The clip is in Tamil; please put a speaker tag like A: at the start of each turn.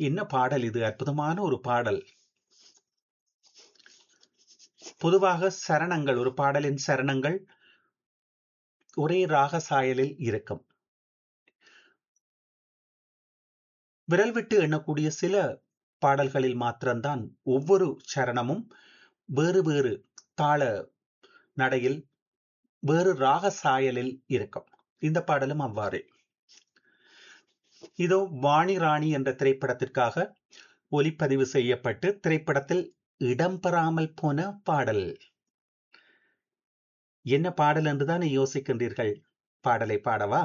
A: என்ன பாடல் இது அற்புதமான ஒரு பாடல் பொதுவாக சரணங்கள் ஒரு பாடலின் சரணங்கள் ஒரே ராக சாயலில் இருக்கும் விரல் விட்டு எண்ணக்கூடிய சில பாடல்களில் மாத்திரம்தான் ஒவ்வொரு சரணமும் வேறு வேறு தாள நடையில் வேறு ராக சாயலில் இருக்கும் இந்த பாடலும் அவ்வாறே இதோ வாணி ராணி என்ற திரைப்படத்திற்காக ஒலிப்பதிவு செய்யப்பட்டு திரைப்படத்தில் இடம்பெறாமல் போன பாடல் என்ன பாடல் என்றுதான் யோசிக்கின்றீர்கள் பாடலை பாடவா